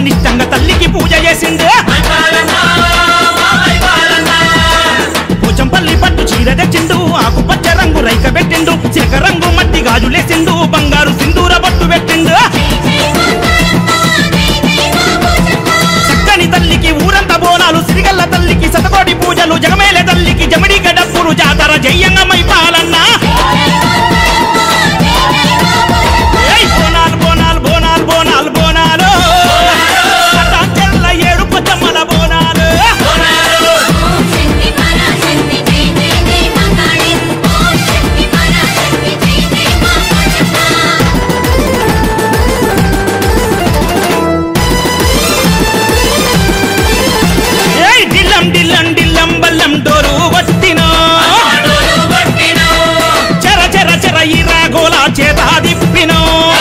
నిష్టంగా తల్లికి పూజ చేసిండు పోచంపల్లి పట్టు చీర తెచ్చిండు ఆకుపచ్చ రంగు రైక పెట్టిండు చిలక రంగు మట్టి గాజులేసిండు బంగారు సింధూర బట్టు పెట్టిండు చక్కని తల్లికి ఊరంత బోనాలు సిరిగల్ల తల్లికి శతకోటి పూజలు జగమేలే తల్లికి జమిడి గడప్పురు జాతర జయ్యంగమై పాలన్న ఏయ్ బోనాలు బోనాలు బోనాలు బోనాలు బోనాలు చెల్ల ఏడు పొచ్చమ్మల బోనాలు శక్తి పరాశక్తి జై జై జై మంగళి ఓం శక్తి పరాశక్తి జై జై మా పోచమ్మ ఏయ్ డిల్లం డిల్లం డిల్లం బల్లం డోరు వట్టినో చెర చెర చెర ఇరా గోలా చేత దిప్పినో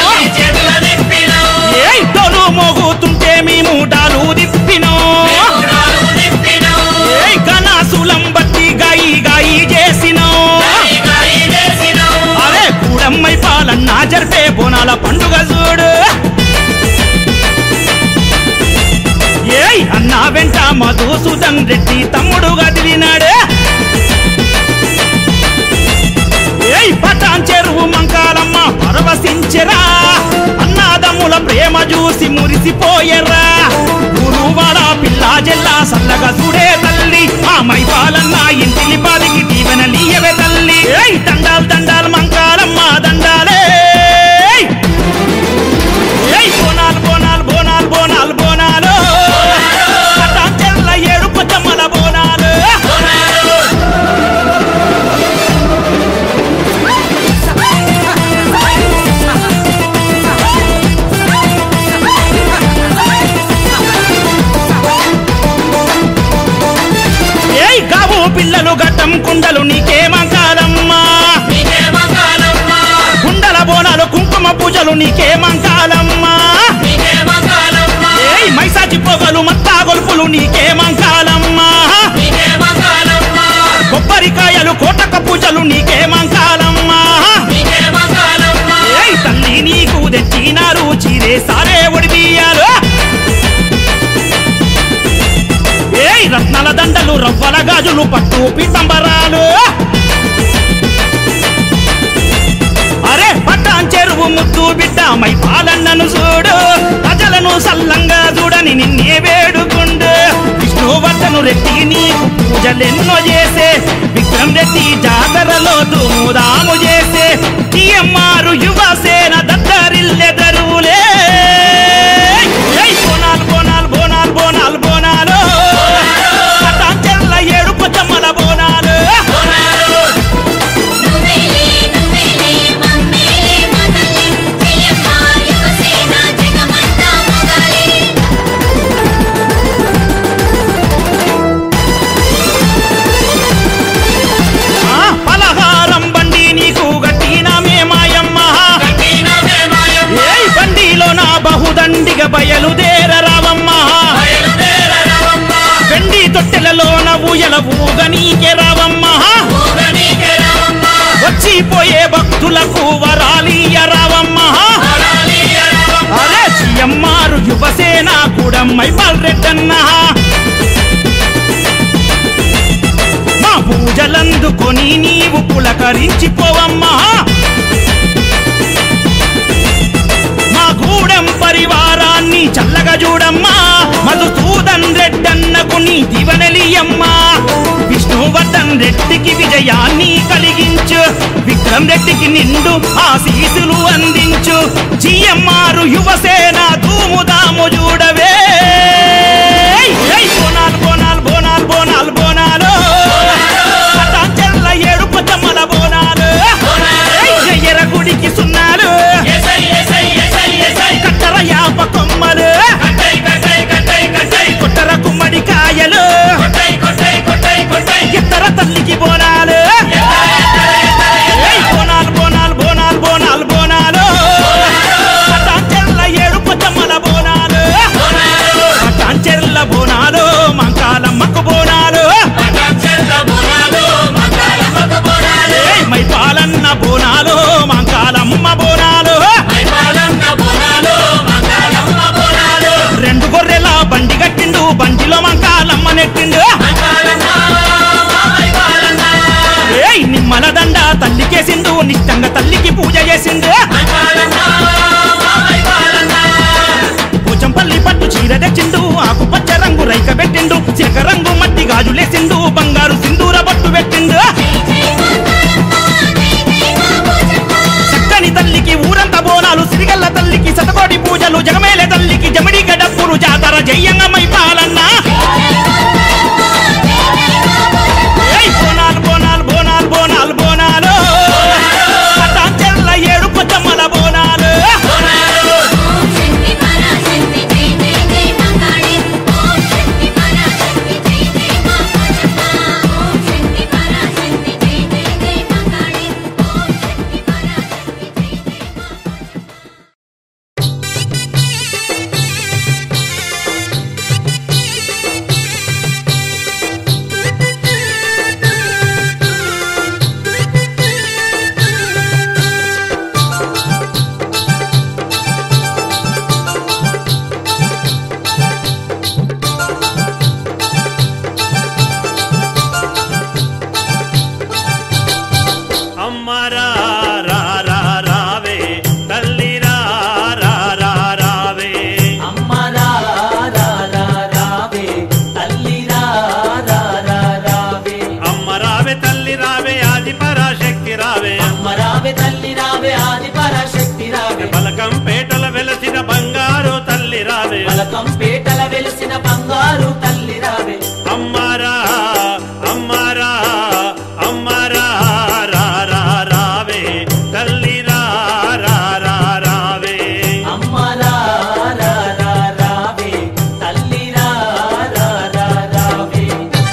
ఏయ్ డోలు మోగుతుంటే మేము డాలు దిప్పినో ఏయ్ గనాసులం బట్టి గాయి గాయి చేసినో అరే కూడమ్మై పాలన్నా జరిపే బోనాల పండుగ చూడు ఏయ్ అన్నా వెంట మధుసూదన్ రెడ్డి తమ్ముడు కదిలినాడే ఏయ్ పటాన్ చెరువు మంకాలమ్మ పరవశించెరా అన్నాదమ్ముల ప్రేమ చూసి మురిసిపోయరా గురువాడ పిల్ల జల్లా సల్లగా చూడే తల్లి ఆ మైపాలన్న ఇంటిని పాలికి దీవెనలీయవే తల్లి ఏయ్ దండాలు దండాలు మంకాలమ్మ దండాలే ఏయ్ బోనాలు బోనాలు బోనాలు బోనాలు బోనాలు పటాన్ చెల్ల ఏడు పొచ్చమ్మల బోనాలు ఏయ్ గావు పిల్లలు గట్టం కుండలు నీకేమంకాలమ్మా కుండల బోనాలు కుంకుమ పూజలు నీకేమంకాలమ్మా ఏయ్ మైసాచి పొగలు మత్తా గొలుపులు నీకేమంకాలమ్మా కొబ్బరికాయలు కోటక పూజలు నీకేమంకాలమ్మా ఏయ్ తల్లి నీకు తెచ్చినారు చీరే సారే ఒడిబియ్యాలు ఏయ్ రత్నాల దండలు రవ్వల గాజులు పట్టు పీతంబరాలు అరే పట్టాన్ చెరువు ముద్దు బిడ్డ మై పాలన్నను చూడు ప్రజలను సల్లంగా చూడని నిన్నే వేడుకుండు విష్ణువర్ధను రెడ్డి నీకు పూజలెన్నో చేసే విక్రమ్ రెడ్డి జాతరలో దుముదాము చేసే టీఎంఆర్ యువసేన దద్దరిల్లెదరులే ఏయ్ బోనాలు బోనాలు బోనాలు బోనాలు బోనాలు పట్టాన్ చెల్ల ఏడు పొచ్చమ్మల బోనాలు నువ్వేలే నువ్వేలే మమ్మేలే మదల్లి జయమ్మ యువసేన జగమంతా మొగాలి ఆ పలహారం బండి నీకు గట్టిన మేమాయమ్మ ఏయ్ బండిలో నా బహుదండిగ బయలుదేర రావమ్మ వెండి తొట్టెలలో ఊయల ఊగ నీకే రావమ్మ వచ్చిపోయే భక్తులకు వరాలియ రావమ్మ అరే చియమ్మారు యువసేన కూడమ్మై పల్రెడ్డన్నా మా పూజలందుకొని నీవు పులకరించిపోవమ్మా మా గూడెం పరివారాన్ని చల్లగా చూడమ్మా మధుసూదన్ రెడ్డన్నకు నీ దివనలియమ్మా విష్ణువర్ధన్ రెడ్డికి విజయాన్ని కలిగించు విక్రమ్ రెడ్డికి నిండు ఆశీసులు అందించు జిఎంఆర్ యువసేన ధూముదాము చూడవే ఏయ్ బోనాలు బోనాలు బోనాలు బోనాలు బోనాలు పటాచెల్ల ఏడు పొచ్చమ్మల బోనాలు ఏయ్ ఎర్ర గుడికి సున్నాలు కట్టర యాప కొమ్మలు కొట్టర గుమ్మడి కాయలు ఎత్తర తల్లికి బోనాలు ఏయ్ బోనాలు బోనాలు బోనాలు బోనాలు బోనాలు పటాచెల్ల ఏడు పొచ్చమ్మల బోనాలు పటాంచెర్ల బోనాలు మంకాలమ్మకు బోనాలు దండ తల్లికేసిండు నిత్యంగా తల్లికి పూజ చేసిండు పోచంపల్లి పట్టు చీర తెచ్చిండు ఆకుపచ్చ రంగు రైక పెట్టిండు చిలక రంగు మట్టి గాజులేసిండు బంగారు సింధూర బొట్టు పెట్టిండు చక్కని తల్లికి ఊరంతా బోనాలు సిరిగల్ల తల్లికి శతకోటి పూజలు జగమేలే తల్లికి జమిడి గడప్పురు జాతర జయ్యంగమై పాలన్నా ఏయ్ బోనాలు బోనాలు బోనాలు బోనాలు బోనాలు పటాంచెల్ల ఏడు పొచ్చమ్మల బోనాలు ఓం శక్తి పరాశక్తి జై జై జై మంగళి ఓం శక్తి పరాశక్తి జై జై మా పోచమ్మ ఓం శక్తి పరాశక్తి జై జై జై మంగళి ఓం శక్తి పరాశక్తి జై జై మా పోచమ్మ అమ్మ రా రా రా రావే తల్లి రా రా రా రావే అమ్మ రా రా రా రావే తల్లి రా రా రా రావే అమ్మ రావే తల్లి రావే ఆది పరాశక్తి రావే అమ్మ రావే తల్లి రావే ఆది పరాశక్తి రావే పలకం పేటల వెలసిన బంగారు తల్లి రావే పలకం పేటల వెలిసిన బంగారు తల్లి రావే అమ్మ రా అమ్మ రా అమ్మ రా రా రా రావే తల్లి రా రా రా రావే అమ్మ రా రా రా రావే తల్లి రా రా రా రావే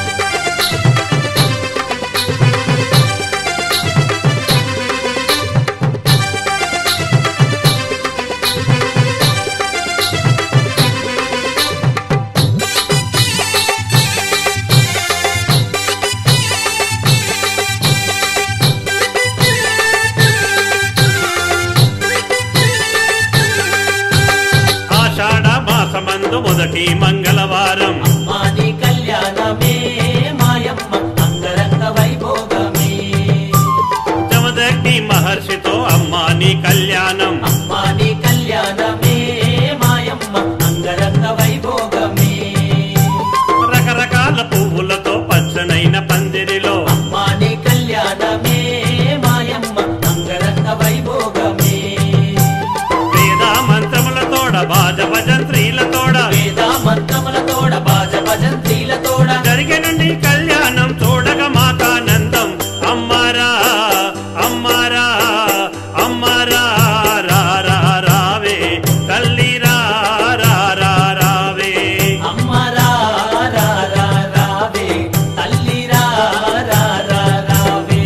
ఆషాఢ మాసమందు మొదటి మంగళవారం మాది కళ్యాణమే మాయమ్మ అంగరంగ వైభోగమే జమదగ్ని మహర్షితో అమ్మా నీ కళ్యాణం అమ్మాని కళ్యాణమే మాయమ్మ అంగరంగ వైభోగమే రకరకాల పువ్వులతో పచ్చనైన పందిరిలో అమ్మాని కళ్యాణమే మాయమ్మ అంగరంగ వైభోగమే వేద మంత్రములతోడ బాజ భజంత్రీలతోడ వేద మంత్రములతోడ బాజ భజంత్రీలతోడ జరిగినండి కళ్యాణం చూడగ మాతానందం అమ్మారా అమ్మారా అమ్మారా రా రా రావే తల్లి రా రా రా రావే అమ్మ రా రా రా రావే తల్లి రా రా రా రావే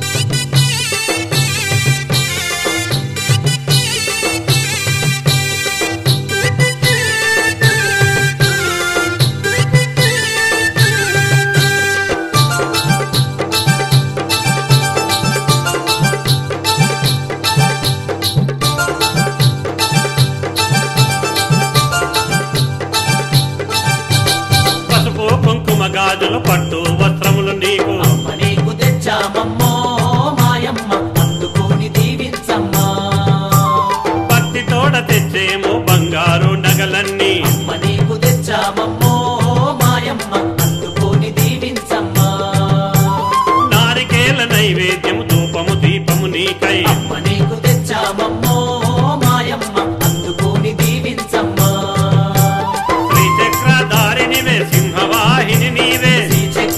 పసుపు కుంకుమ గాజులు పట్టు వస్త్రములు నీకు అమ్మ నీకు తెచ్చామమ్మో మాయమ్మ అందుకోని దీవించమ్మా భక్తితోడ తెచ్చేమో బంగారు నగలన్నీ అమ్మ నీకు తెచ్చామమ్మో మాయమ్మ అందుకోని దీవించమ్మా నారికేల నైవేద్యము ధూపము దీపము నీకై అమ్మ నీకు తెచ్చామమ్మో మాయమ్మ అందుకోని దీవించమ్మా శ్రీచక్రధారినివే సింహవాహిని నీవే శ్రీచక్ర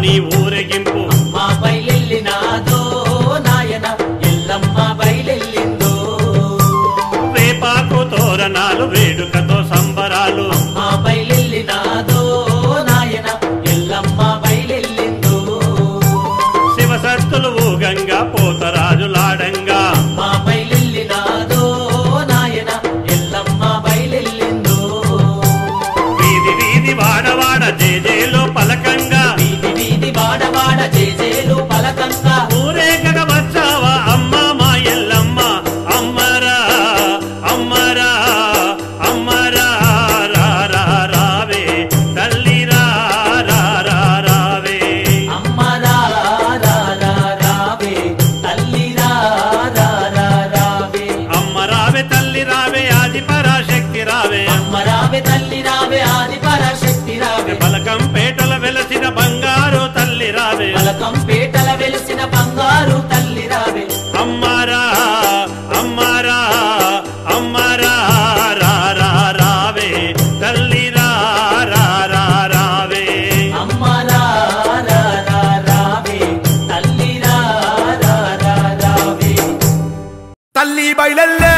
నీ ఊరేగింపు మా బయలెల్లినాదో నాయన ఎల్లమ్మ బయలెల్లిందో వేపాకు తోరణాలు వేడుకతో సంబరాలు మా బయలెల్లినాదో నాయన ఎల్లమ్మ బయలెల్లిందో శివసత్తులు ఊగంగా పోతరాజులాడంగా మా బయలెల్లినాదో నాయన ఎల్లమ్మ బయలెల్లిందో వీధి వీధి వాడవాడ జేజేలో పలకంగా వీధి వీధి వాడవాడ జేజేలు పలకంగా ఊరేగక వచ్చావా అమ్మ మా ఎల్లమ్మ అమ్మరా అమ్మరా అమ్మరా రా రా రావే తల్లి రా రా రా రావే అమ్మ రా రా రా రావే తల్లి రా రా రా రావే అమ్మ రావే తల్లి రావే ఆది పరాశక్తి రావే అమ్మ రావే తల్లి రావే ఆది పరాశక్తి రావే పలకం పేటల వెలసిన బంగారు తల్లి రావే పలకం పేటల వెలిసిన బంగారు తల్లి రావే అమ్మరా అమ్మరా అమ్మరా రా రా రావే తల్లి రా రా రా రావే అమ్మ రా రా రా రావే తల్లి రా రా రా రావే తల్లి బయలల్లే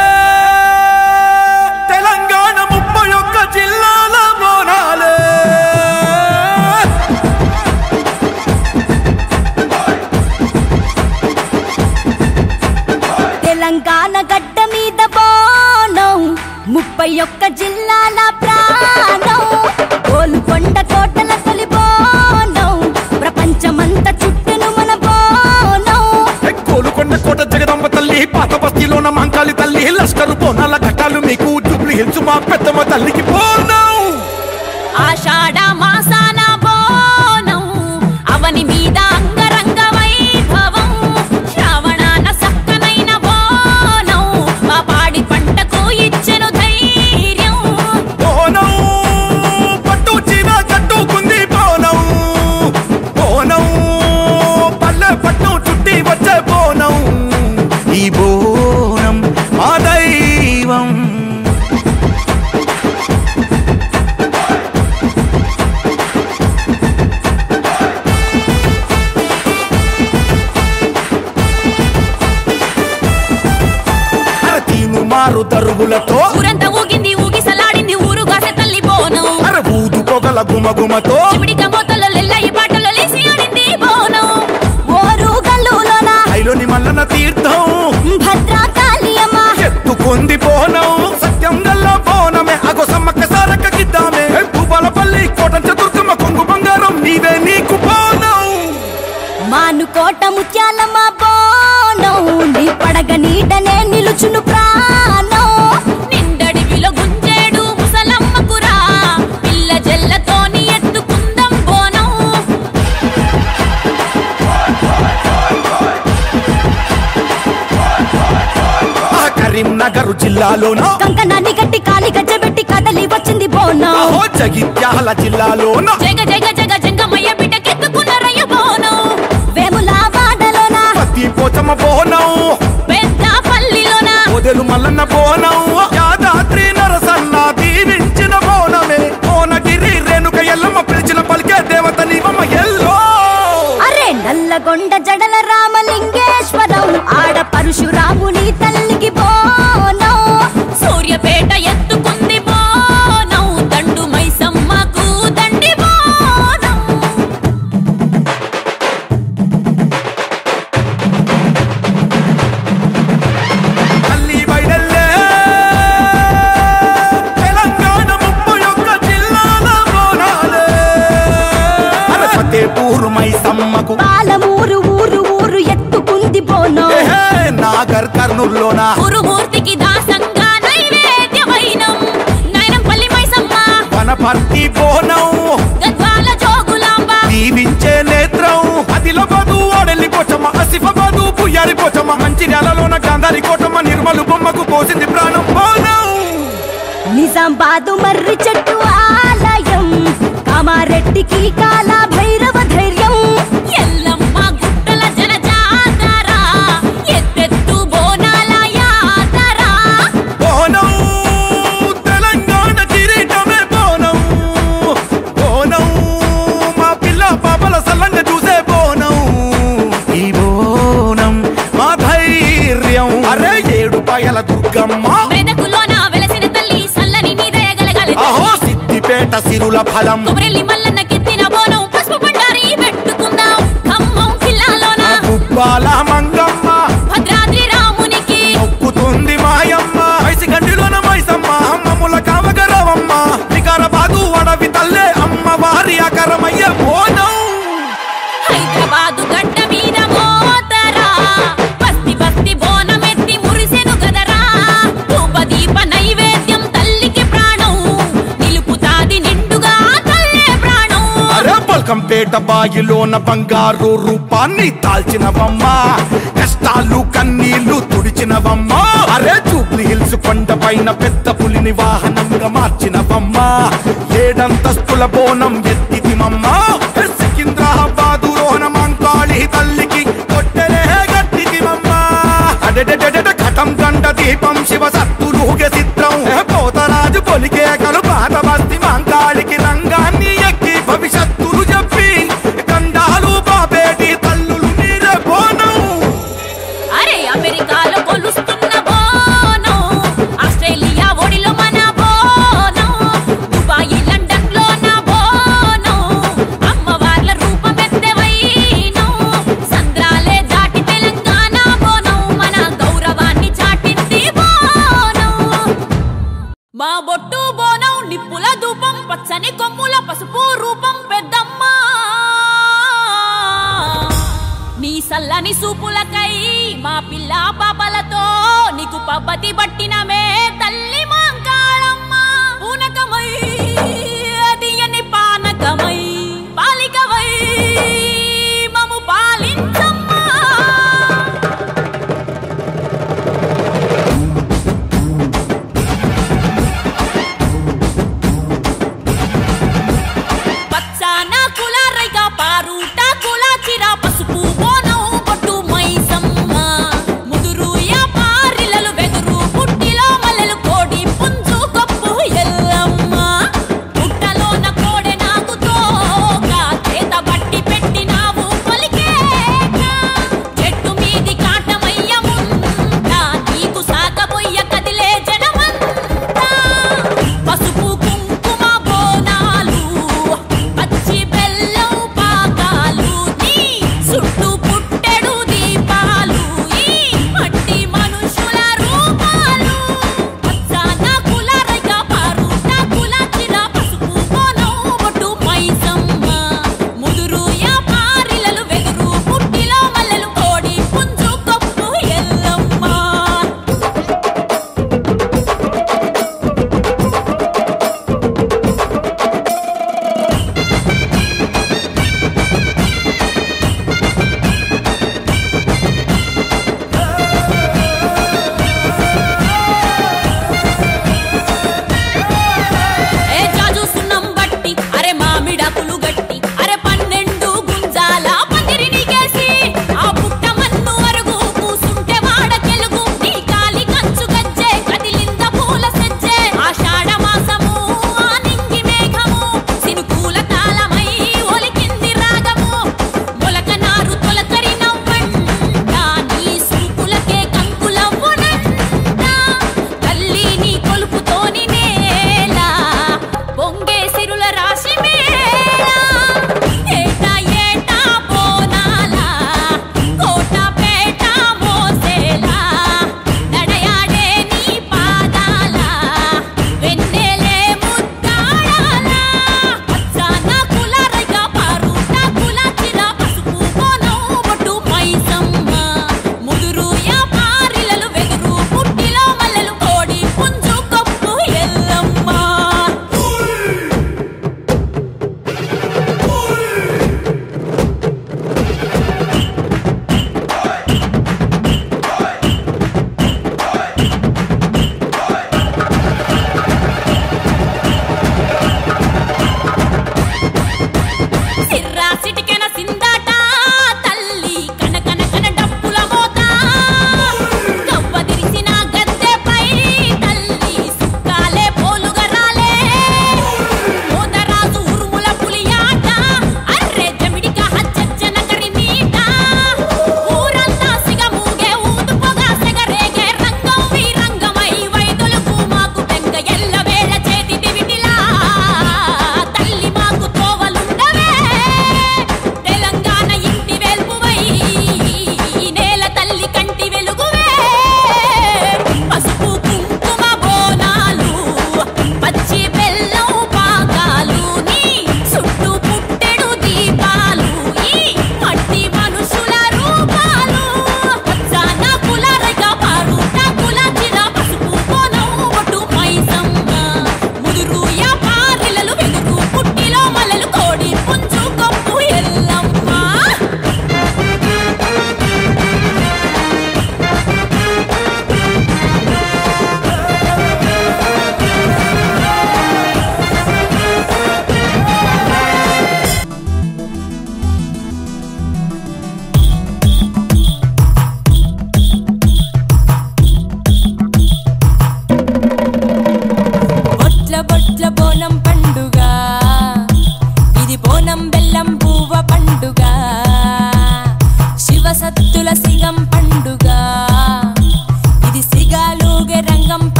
తెలంగాణ ముప్పై ఒక్క జిల్లాల బోనాలే తెలంగాణ గడ్డ మీద బోనం ముప్పై ఒక్క జిల్లాల ప్రాణం గోల్కొండ కోటల తొలి బోనం ప్రపంచమంతా చుట్టెను మన బోనం కోలుకొండ కోట జగదంబ తల్లి పాత బస్తీలోన మంకాలి తల్లి లష్కరు బోనాల ఘటాలు మీకు జుబ్లీ హిల్స్ మా పెద్దమ్మ తల్లికి బోనం ఆషాఢ మాసాన బోనం అవని మీద అంగరంగ వైభవం శ్రావణాన సక్కనైన బోనం మా పాడి పంటకు ఇచ్చెను ధైర్యం బోనం పట్టు చీర కట్టుకుంది బోనం బోనం పల్లె పట్టు చుట్టి వచ్చే బోనం ఈ బోనం మా దైవం అర తీను మారు తరుగులతో ఊరంతా ఊగింది ఊగిసలాడింది ఊరుగాసే తల్లి బోనం అర ఊదు పొగల గుమగుమతో చిమిడిక మోతల్లో లెల్లయి పాటల్లో లేసి ఆడింది బోనం ఓరు గల్లులోన ఐలోని మల్లన తీర్థం భద్రకాళియమ్మ ఎత్తుకుంది బోనం సత్యం గల్ల బోనమే అగో సమ్మక్క సారక్క గిద్దామే భూపాలపల్లి కోట చతుర్కమ్మ కొంగు బంగారం నీవే నీకు బోనం మానుకోట ముత్యాలమ్మ బోనం నీ పడగ నీడనే నిలుచును ప్రాణం నిండడివిలో గుంజేడు ముసలమ్మకురా పిల్ల జల్లతోని ఎత్తుకుందం బోనం ఆ కరీంనగర్ జిల్లాలోన కంకణాన్ని గట్టి కాలి గజ్జబెట్టి కదలి వచ్చింది బోనం అహో జగిత్యాల జిల్లాలోన జగ జగ జగ జంగమయ్య బిడ్డకెత్తుకున్నారయ్య బోనం వేముల వాడలోన పత్తి పోచమ్మ బోనం పెద్ద పల్లిలోన మొదలు మల్లన్న బోనం యాదాద్రి నరసన్న దీవించిన బోనమే కోనగిరి రేణుక ఎల్లమ్మ పిలిచిన పలికే దేవత నీవమ్మ ఎల్లో అరే నల్లగొండ జడల రామలింగేశ్వరం ఆడ పరశురాముని తల్లికి బోనం సూర్యపేట ఎత్తుకుంది బోనం దండు మైసమ్మకు దండి బోనం తల్లి బయలల్లే తెలంగాణ ముప్పై ఒక్క జిల్లాల బోనాలే అర ఫతేపూర్ మైసమ్మకు పాలమూరు ఊరు ఊరు ఎత్తుకుంది బోనం ఏహే, నాగర్ కర్నూల్లోన గురుమూర్తికి దాసంగా నైవేద్యమైనం నైనంపల్లి మైసమ్మ వనపర్తి బోనం గద్వాల జోగులాంబ దీవించే నేత్రం అదిలబాదు అడలి పోచమ్మ అసిఫబాదు పుయ్యారి పోచమ్మ మంచిర్యాలలోన గాంధారి కోటమ్మ నిర్మలు బొమ్మకు పోసింది ప్రాణం బోనం నిజామాబాదు మర్రి చెట్టు ఆలయం కామారెడ్డికి కాల భైరవ ధైర్యం ఎల్లమ్మ గుట్టల జన జాతర ఎత్తెత్తు బోనాల యాతర బోనం తెలంగాణ కిరీటమే బోనం బోనం మా పిల్ల పాపల సల్ల పేట సిరుల ఫలం కొబ్బరిల్లి మల్లన్న కెత్తిన బోనం పసుపు బండారి పెట్టుకుందాం ఖమ్మం జిల్లాలోన గుబ్బాల మంగమ్మ భద్రాద్రి రామునికి మొక్కుతుంది మాయమ్మ మైసి గండిలోన మైసమ్మ అమ్మముల కావగరవమ్మ వికారబాదు అడవి తల్లే అమ్మ వారి అకరమయ్య బోనం హైదరాబాదు గడ్డ మీద మోతరా బస్తి బస్తి బోనమెత్తి మురిసెను గదరా ధూప దీప నైవేద్యం తల్లికి ప్రాణం నిలుపుతాది నిండుగా తల్లే ప్రాణం అరే బల్కంపేట బాయిలోన బంగారు రూపాన్ని దాల్చినవమ్మ కష్టాలు కన్నీళ్లు తుడిచినవమ్మ అరే జూబ్లీ హిల్స్ కొండ పైన పెద్ద పులిని వాహనంగా మార్చినవమ్మ ఏడంతస్తుల బోనం ఎత్తితిమమ్మ సికింద్రాబాదు రోహన మంకాళి తల్లికి కొట్టెలే గట్టితిమమ్మ అడెడెడెడెడ ఘటం గండ దీపం శివ సత్తులుగే చిత్రం పోతరాజు పొలికేకలు పాత బస్తి మంకాళికి రంగాన్ని ఎక్కి భవిష్యత్తులు చెప్పి గండాలు బాబేటి తల్లులు నీరే బోనం అరే అమెరికాలో కొలుస్తున్న బోనం ఆస్ట్రేలియా ఒడిలో మన బోనం దుబాయి లండన్ లో నా బోనం అమ్మవార్ల రూపమెత్తెవైనం సంద్రాలే దాటి తెలంగాణ బోనం మన గౌరవాన్ని చాటింది బోనం మా బొట్టు బోనం నిప్పుల ధూపం పచ్చని కొమ్ముల పసుపు రూపం పెద్దమ్మ నీ సల్లని సూపులకై మా పిల్ల పాపలతో నీకు పబ్బతి పట్టినమే తల్లి మాంకాళమ్మ పూనకమై తీయని పానకమై పాలికవై మము పాలించమ్మా పచ్చాన కుల రైగా పారుట కుల చిర పసుపు బోనం పొట్టు మైసమ్మ ముదురు యా పారిలలు వెదురు పుట్టిలో మల్లెలు కోడి పుంజు కప్పు ఎల్లమ్మ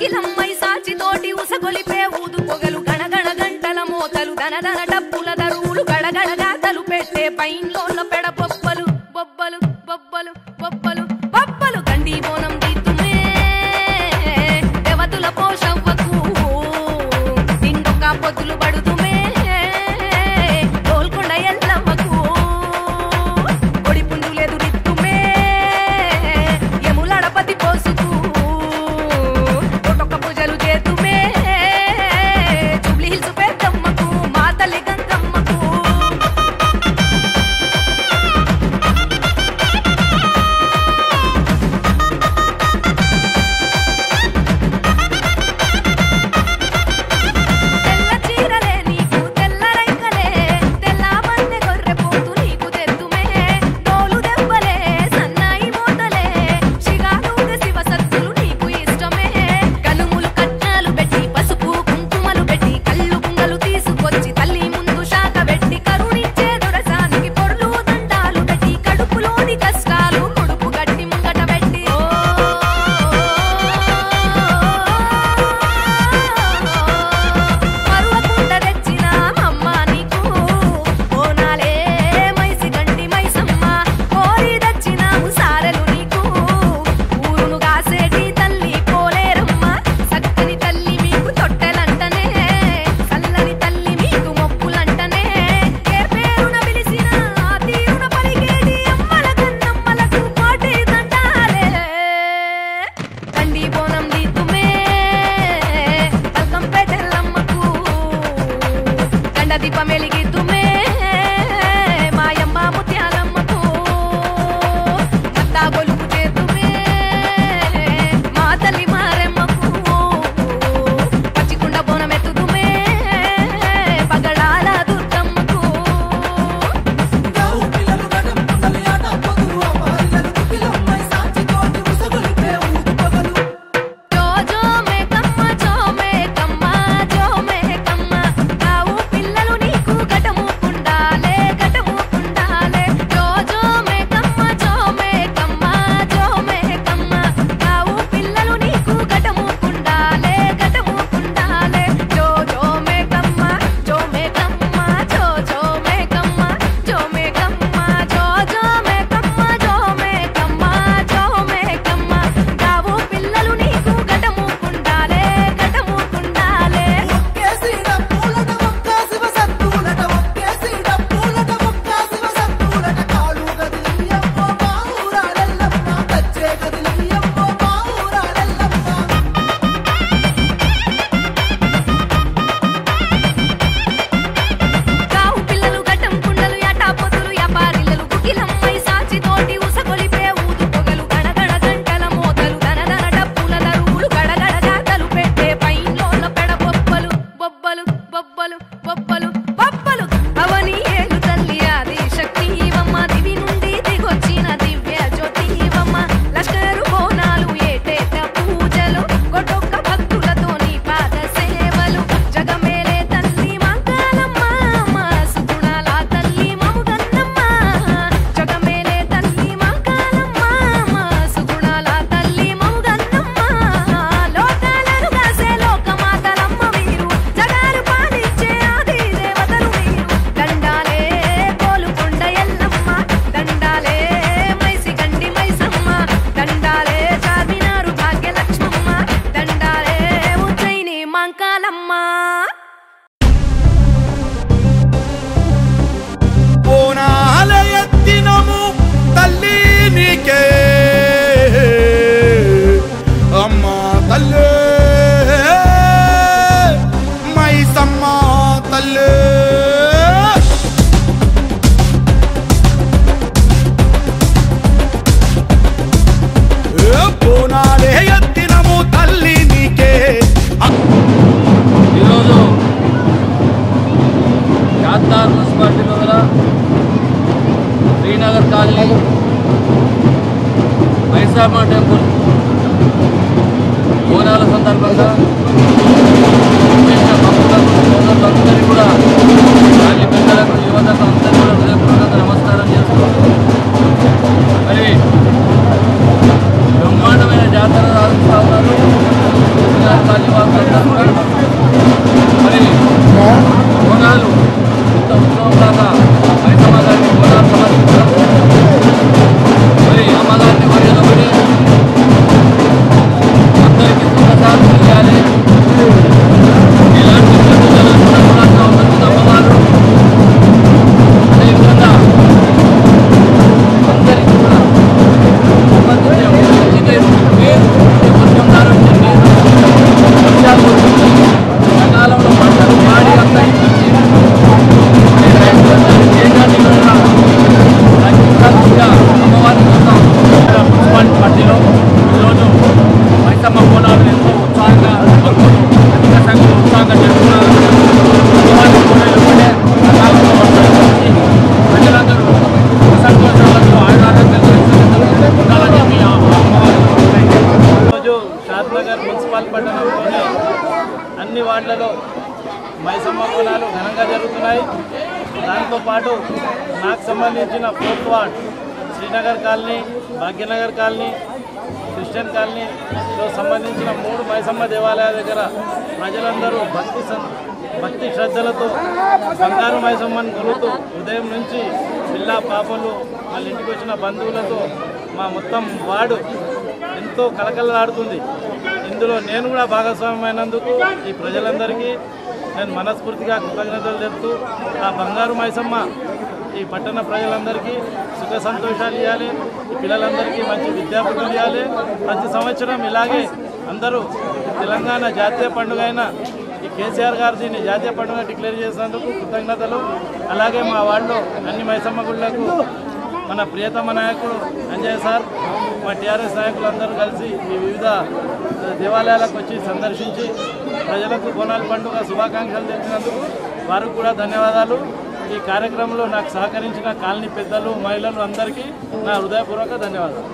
గుకిలమ్మై సాచి తోటి ఉసగొలిపే ఊదు పొగలు గణగణ గంటల మోతలు దనదన డప్పుల దరువులు గడగడ గాతలు పెట్టే పైన్లోన పెడ బొబ్బలు బొబ్బలు బొబ్బలు బొబ్బలు బొబ్బలు గండి బోనం దీతుమే దేవతుల పోషవ్వకు ఇంకొక పొద్దులు పడుతుమే గోల్కొండ ఎల్లమ్మకు ఒడి పుంజులేదు రిత్తుమే యములడపతి పోసుకు ఒక్కొక్క పూజలు చేతుమే జూబ్లీ హిల్స్ పెద్దమ్మకు మా తల్లి గంగమ్మకు తెల్ల చీరలే నీకు తెల్ల రైకలే తెల్ల మన్నె గొర్రె పోతు నీకు తెద్దుమే తోలు దెబ్బలే సన్నాయి మోతలే శిగాలుగ శివ సత్తులు నీకు ఇష్టమే కనుములు కట్నాలు పెట్టి పసుపు కుంకుమలు పెట్టి కళ్ళు కుంగలు తీసుకొచ్చి తల్లి ముందు శాఖ పెట్టి కరుణించే దొరసానికి పొర్లు దండాలు పెట్టి కడుపులోని కష్టాలు ముడుపు గట్టి ముంగట పెట్టి మరువకుండ తెచ్చిన అమ్మ నీకు బోనాలే మైసి గండి మైసమ్మ కోరి తెచ్చినాము సారెలు నీకు ఊరును కాసేటి తల్లి పోలేరమ్మ సక్కని తల్లి మీకు తొట్టెలంటనే చల్లని తల్లి మీకు మొప్పులంటనే ఏ పేరున పిలిచిన ఆ తీరున పలికేటి అమ్మల కన్నమ్మలకు పాటి దండాలే తండి బోనం దీతుమే పల్కంపేటెల్లమ్మకు దండ దీపం వెలిగిద్దుమే మాయమ్మ ముత్యాలమ్మకు మత్తా గొలుపు చేతుమే మా తల్లి మారెమ్మకు పచ్చికుండ బోనం ఎత్తుదుమే పగడాల దుర్గమ్మకు గావు పిల్లలు గడం పుల్లలు ఆట పొగులు అమ్మాయిలను కుకిలమ్మై సాచి తోటి ఉసగొలిపే ఊదు పొగలు జో జో మే కమ్మ జో మే కమ్మ జో మే కమ్మ కావు పిల్లలు నీకు గటము కుండాలే గటము కుండాలే జో జో మే కమ్మ జో మే కమ్మ జో మే కమ్మ కావు పిల్లలు నీకు గటము కుండాలే గటము కుండాలే జో జో మే కమ్మ జో మే కమ్మ జో జో మే కమ్మ జో మే కమ్మ జో జో మే కమ్మ జో మే కమ్మ జో మే కమ్మ కావు పిల్లలు నీకు గటము కుండాలే గటము కుండాలే ఒక్కేసిన పూలట ఒక్క శివ సత్తులట ఒక్కేసిన పూలట ఒక్క శివ సత్తులట కాలు గదిలియమ్మో మా ఊరాలెల్లమ్మ కచ్చే గదిలియమ్మో మా ఊరాలెల్లమ్మ కావు పిల్లలు గడ్డం కుండలు యాటా పొతులు యాపారిల్లలు కుకిలమ్మై సాచి తోటి ఉసగొలిపే ఊదు పొగలు గణగణ గంటల మోతలు దనదన డప్పుల దరువులు గడగడ గాతలు పెట్టే పైన్లోన పెడ బొబ్బలు బొబ్బలు బొబ్బలు బొబ్బలు బొబ్బలు అవని ఏలు తల్లి ఆది శక్తి ఇవమ్మ దివి నుండి దిగొచ్చిన దివ్య జ్యోతి ఇవమ్మ లష్కరు బోనాలు ఏటేట పూజలు గొడొక్క భక్తులతో నీ పాద సేవలు జగమేలే తల్లి మంగళమ్మ మా సుగుణాల తల్లి మముగన్నమ్మ జగమేలే తల్లి మంగళమ్మ మా సుగుణాల తల్లి మముగన్నమ్మ లోకాలను కాసే లోకమాతలమ్మ మీరు జగాలు పాలించే ఆది దేవతలు మీరు దండాలే కోలుకొండ ఎల్లమ్మ దండాలే మైసి గండి మైసమ్మ దండాలే చార్మినారు భాగ్యలక్ష్మమ్మ దండాలే ఉజ్జయిని మంకాలమ్మ బోనాల ఎత్తినము తల్లి నీకే అమ్మ తల్లే మైసమ్మ తల్లే ఏ బోనాలే ఎత్తినము తల్లి నీకే ఈరోజు యాత్నార్ మున్సిపాలిటీలో గల శ్రీనగర్ కాలనీ మైసామా టెంపుల్ బోనాల సందర్భంగా చేసిన భక్తులకు సోదరులందరికీ కూడా తల్లి పిల్లలకు యువతకు అందరికీ కూడా హృదయపూర్వక నమస్కారం చేస్తున్నాను మరి బ్రహ్మాండమైన జాతర సాగుతా ఉన్నారు ఇలా ఉంటాయి దాంతో పాటు నాకు సంబంధించిన fourth ward Srinagar colony Bhagyanagar colony Christian కాలనీలో సంబంధించిన మూడు మైసమ్మ దేవాలయాల దగ్గర ప్రజలందరూ భక్తి సం- భక్తి శ్రద్ధలతో బంగారు మైసమ్మని కొలుతూ ఉదయం నుంచి పిల్ల పాపలు వాళ్ళ ఇంటికి వచ్చిన బంధువులతో మా మొత్తం వార్డు ఎంతో కలకలలాడుతుంది ఇందులో నేను కూడా భాగస్వామ్యమైనందుకు ఈ ప్రజలందరికీ నేను మనస్ఫూర్తిగా కృతజ్ఞతలు చెప్తూ ఆ బంగారు మైసమ్మ ఈ పట్టణ ప్రజలందరికీ సుఖ సంతోషాలు ఇవ్వాలి ఈ పిల్లలందరికీ మంచి విద్యాబుద్ధులు ఇవ్వాలి ప్రతి సంవత్సరం ఇలాగే అందరూ తెలంగాణ జాతీయ పండుగ అయిన ఈ కేసీఆర్ గారు దీన్ని జాతీయ పండుగ డిక్లేర్ చేసినందుకు కృతజ్ఞతలు అలాగే మా వార్డులో అన్ని మైసమ్మ గుళ్ళకు మన ప్రియతమ నాయకుడు అంజయ్ సార్ మా టీఆర్ఎస్ నాయకులందరూ కలిసి ఈ వివిధ దేవాలయాలకు వచ్చి సందర్శించి ప్రజలకు బోనాల పండుగ శుభాకాంక్షలు తెలిపినందుకు వారికి కూడా ధన్యవాదాలు ఈ కార్యక్రమంలో నాకు సహకరించిన కాలనీ పెద్దలు మహిళలు అందరికీ నా హృదయపూర్వక ధన్యవాదాలు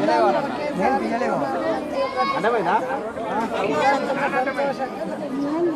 అర్థమైందా